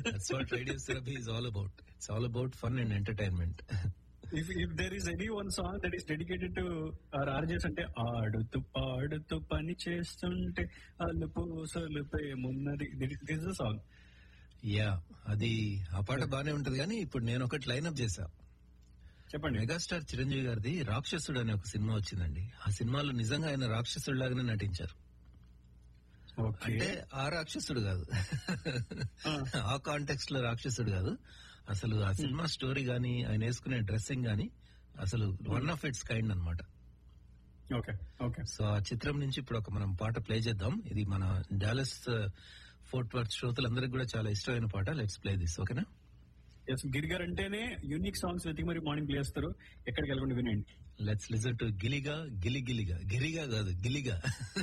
That's what Radio Surabhi is all about. It's all about fun and entertainment. If if there is any one song that is dedicated to RJs అంటే ఆడుతూ పాడుతూ పని చేస్తుంటే అలుపు సొలుపే మున్నది this song yeah అది ఆ పాట బానే ఉంటది కానీ ఇప్పుడు నేను ఒకటి లైన్అప్ చేశా చెప్పండి మెగాస్టార్ చిరంజీవి గారిది రాక్షసుడు అనే ఒక సినిమా వచ్చిందండి ఆ సినిమాలో నిజంగా ఆయన రాక్షసుడు లాగానే నటించారు ఓకే అంటే ఆ రాక్షసుడు కాదు ఆ కాంటెక్స్ట్ లో రాక్షసుడు కాదు అసలు ఆ సినిమా స్టోరీ గానీ ఆయన వేసుకునే డ్రెస్సింగ్ గానీ అసలు వన్ ఆఫ్ ఇట్స్ కైండ్ అన్నమాట ఓకే ఓకే సో ఆ చిత్రం నుంచి ఇప్పుడు ఒక మనం పాట ప్లే చేద్దాం ఇది మన డాలస్ ఫోర్ట్ వర్త్ శ్రోతలందరికీ కూడా చాలా ఇష్టమైన పాట లెట్స్ ప్లే దిస్ ఓకేనా ఎస్ గిరిగారు అంటేనే యూనిక్ సాంగ్స్ వెతికి మరి మార్నింగ్ ప్లే చేస్తారు ఎక్కడికి వెళ్ళకుండా వినండి లెట్స్ లిజన్ టు గిలిగా గిలి గిలిగా గిరిగా కాదు గిలిగా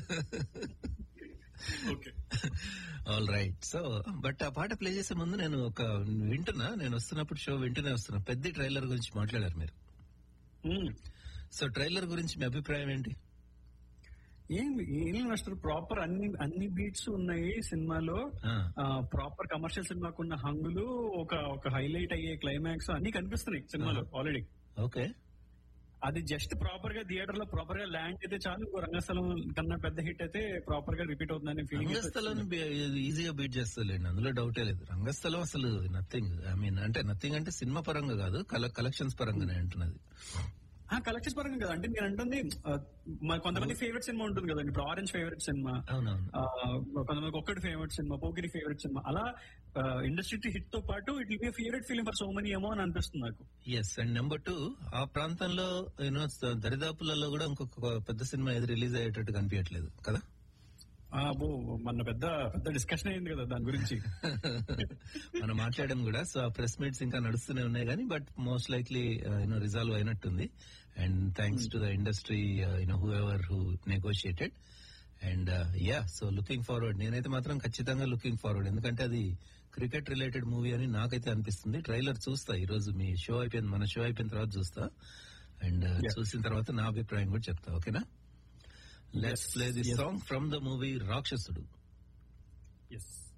okay all right so but ఆ పాట ప్లే చేసే ముందు నేను ఒక వింటున్నా నేను వస్తున్నప్పుడు షో వింటూనే వస్తున్నా పెద్ద ట్రైలర్ గురించి మాట్లాడారు మీరు సో ట్రైలర్ గురించి మీ అభిప్రాయం ఏంటి ఏం ఏం మాస్టర్ ప్రాపర్ అన్ని అన్ని బీట్స్ ఉన్నాయి సినిమాలో ఆ, ప్రాపర్ కమర్షియల్ సినిమాకు ఉన్న హంగులు ఒక ఒక హైలైట్ అయ్యే క్లైమాక్స్ అన్ని కనిపిస్తున్నాయి సినిమాలో ఆల్రెడీ ఓకే అది జస్ట్ ప్రాపర్ గా థియేటర్ లో ప్రాపర్ గా ల్యాండ్ అయితే చాలు ఇంకో రంగస్థలం కన్నా పెద్ద హిట్ అయితే ప్రాపర్ గా రిపీట్ అవుతుందని ఫీలింగ్ రంగస్థలం ఈజీగా బీట్ చేస్తలేండి అందులో డౌటే లేదు రంగస్థలం అసలు నథింగ్ ఐ మీన్ అంటే నథింగ్ అంటే సినిమా పరంగా కాదు కలెక్షన్స్ పరంగానే అంటున్నది కలెక్షన్స్ పరంగా కదా అంటే నేను అంటుంది ఆ, మరి కొంతమంది ఫేవరెట్ సినిమా ఉంటుంది కదండి ఇప్పుడు ఆరెంజ్ ఫేవరెట్ సినిమా అవునవును ఆ, కొంతమందికి ఒక్కటి ఫేవరెట్ సినిమా పోకిరి ఫేవరెట్ సినిమా అలా ఇండస్ట్రీ హిట్ తో పాటు it will be favourite film for so many ఏమో అని అనిపిస్తుంది నాకు ఎస్ అండ్ నెంబర్ టూ ఆ ప్రాంతంలో యూనో దరిదాపులలో కూడా ఇంకొక పెద్ద సినిమా ఏది రిలీజ్ అయ్యేటట్టు కనిపించట్లేదు కదా ఆ, అబ్బో మన పెద్ద పెద్ద డిస్కషన్ అయింది కదా దాని గురించి మనం మాట్లాడడం కూడా సో ఆ ప్రెస్ మీట్స్ ఇంకా నడుస్తూనే ఉన్నాయి కానీ but most likely you know resolve అయినట్టుంది and thanks to the industry you know whoever who negotiated and yeah so looking forward నేనైతే మాత్రం ఖచ్చితంగా లుకింగ్ ఫార్వర్డ్ ఎందుకంటే అది క్రికెట్ రిలేటెడ్ మూవీ అని నాకైతే అనిపిస్తుంది ట్రైలర్ చూస్తా ఈ రోజు మీ షో అయిపోయింది మన షో అయిపోయిన తర్వాత చూస్తా అండ్ Yeah. చూసిన తర్వాత నా అభిప్రాయం కూడా చెప్తా ఓకేనా let's play this Yes. Song from the movie Rakshasudu yes